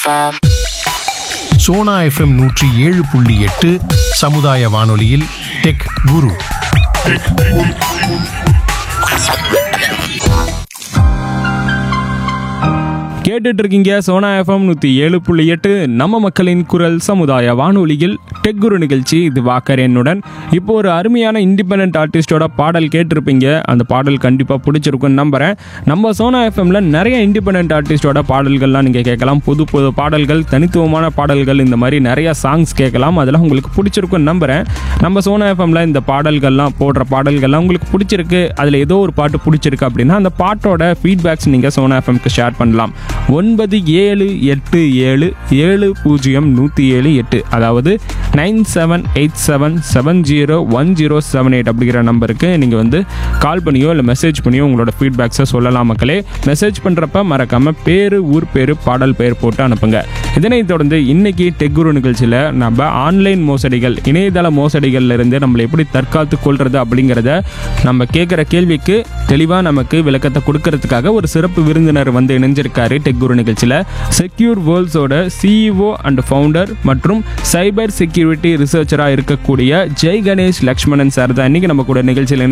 FM. Sona FM நூற்றி ஏழு புள்ளி எட்டு சமுதாய வானொலியில் டெக் குரு கேட்டுட்டு இருக்கீங்க சோனா எஃப்எம் நூற்றி ஏழு புள்ளி எட்டு நம்ம மக்களின் குரல் சமுதாய வானொலியில் டெக் குரு நிகழ்ச்சி இது வாக்கர் என்னுடன் இப்போ ஒரு அருமையான இண்டிபெண்ட் ஆர்டிஸ்டோட பாடல் கேட்டிருப்பீங்க அந்த பாடல் கண்டிப்பாக பிடிச்சிருக்குன்னு நம்புகிறேன் நம்ம சோனா எஃப்எம்ல நிறைய இண்டிபெண்ட் ஆர்டிஸ்டோட பாடல்கள்லாம் நீங்கள் கேட்கலாம் புது புது பாடல்கள் தனித்துவமான பாடல்கள் இந்த மாதிரி நிறைய சாங்ஸ் கேட்கலாம் அதெல்லாம் உங்களுக்கு பிடிச்சிருக்குன்னு நம்புகிறேன் நம்ம சோனா எஃப்எம்ல இந்த பாடல்கள்லாம் போடுற பாடல்கள்லாம் உங்களுக்கு பிடிச்சிருக்கு அதில் ஏதோ ஒரு பாட்டு பிடிச்சிருக்கு அப்படின்னா அந்த பாட்டோட ஃபீட்பேக்ஸ் நீங்கள் சோனா எஃப்எம்க்கு ஷேர் பண்ணலாம் ஒன்பது ஏழு எட்டு ஏழு ஏழு பூஜ்ஜியம் நூற்றி ஏழு எட்டு அதாவது nine seven eight seven seven zero one zero seven eight அப்படிங்கிற நம்பருக்கு நீங்கள் வந்து கால் பண்ணியோ இல்லை மெசேஜ் பண்ணியோ உங்களோட ஃபீட்பேக்ஸை சொல்லலாம் மக்களே மெசேஜ் பண்ணுறப்ப மறக்காமல் பேர் ஊர் பேர் பாடல் பெயர் போட்டு அனுப்புங்க இதனைத் தொடர்ந்து இன்னைக்கு டெக்குரு நிகழ்ச்சியில் நம்ம ஆன்லைன் மோசடிகள் இணையதள மோசடிகள்ல இருந்து நம்மளை எப்படி தற்காத்து கொள்றது அப்படிங்கிறத நம்ம கேட்குற கேள்விக்கு தெளிவாக நமக்கு விளக்கத்தை கொடுக்கறதுக்காக ஒரு சிறப்பு விருந்தினர் வந்து இணைஞ்சிருக்காரு டெக்குரு நிகழ்ச்சியில் செக்யூர் வேர்ல்ட்ஸோட சிஇஓ அண்ட் ஃபவுண்டர் மற்றும் சைபர் செக்யூரிட்டி ரிசர்ச்சராக இருக்கக்கூடிய ஜெய் கணேஷ் லக்ஷ்மணன் சார் தான் இன்னைக்கு நம்ம கூட நிகழ்ச்சியில்